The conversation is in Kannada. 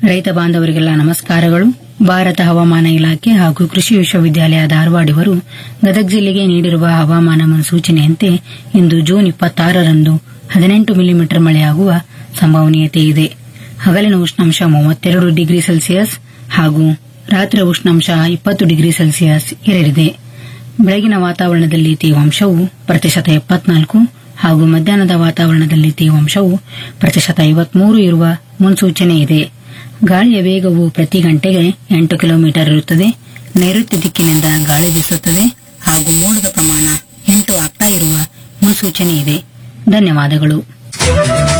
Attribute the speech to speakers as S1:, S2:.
S1: ರೈತ ಬಾಂಧವರಿಗೆಲ್ಲ ನಮಸ್ಕಾರಗಳು ಭಾರತ ಹವಾಮಾನ ಇಲಾಖೆ ಹಾಗೂ ಕೃಷಿ ವಿಶ್ವವಿದ್ಯಾಲಯ ಧಾರವಾಡ ಇವರು ಗದಗ ಜಿಲ್ಲೆಗೆ ನೀಡಿರುವ ಹವಾಮಾನ ಮುನ್ಸೂಚನೆಯಂತೆ ಇಂದು ಜೂನ್ ಇಪ್ಪತ್ತಾರರಂದು ಹದಿನೆಂಟು ಮಿಲಿಮೀಟರ್ ಮಳೆಯಾಗುವ ಸಂಭವನೀಯತೆ ಇದೆ ಹಗಲಿನ ಉಷ್ಣಾಂಶ ಮೂವತ್ತೆರಡು ಡಿಗ್ರಿ ಸೆಲ್ಸಿಯಸ್ ಹಾಗೂ ರಾತ್ರಿ ಉಷ್ಣಾಂಶ ಇಪ್ಪತ್ತು ಡಿಗ್ರಿ ಸೆಲ್ಸಿಯಸ್ ಇರಲಿದೆ ಬೆಳಗಿನ ವಾತಾವರಣದಲ್ಲಿ ತೇವಾಂಶವು ಪ್ರತಿಶತ ಎಪ್ಪತ್ನಾಲ್ಕು ಹಾಗೂ ಮಧ್ಯಾಹ್ನದ ವಾತಾವರಣದಲ್ಲಿ ತೇವಾಂಶವು ಪ್ರತಿಶತ ಐವತ್ಮೂರು ಇರುವ ಮುನ್ಸೂಚನೆ ಇದೆ ಗಾಳಿಯ ವೇಗವು ಪ್ರತಿ ಗಂಟೆಗೆ ಎಂಟು ಕಿಲೋಮೀಟರ್ ಇರುತ್ತದೆ ನೈಋತ್ಯ ದಿಕ್ಕಿನಿಂದ ಗಾಳಿ ಬೀಸುತ್ತದೆ ಹಾಗೂ ಮೋಡದ ಪ್ರಮಾಣ ಎಂಟು ಆಗ್ತಾ ಇರುವ ಮುನ್ಸೂಚನೆ ಇದೆ ಧನ್ಯವಾದಗಳು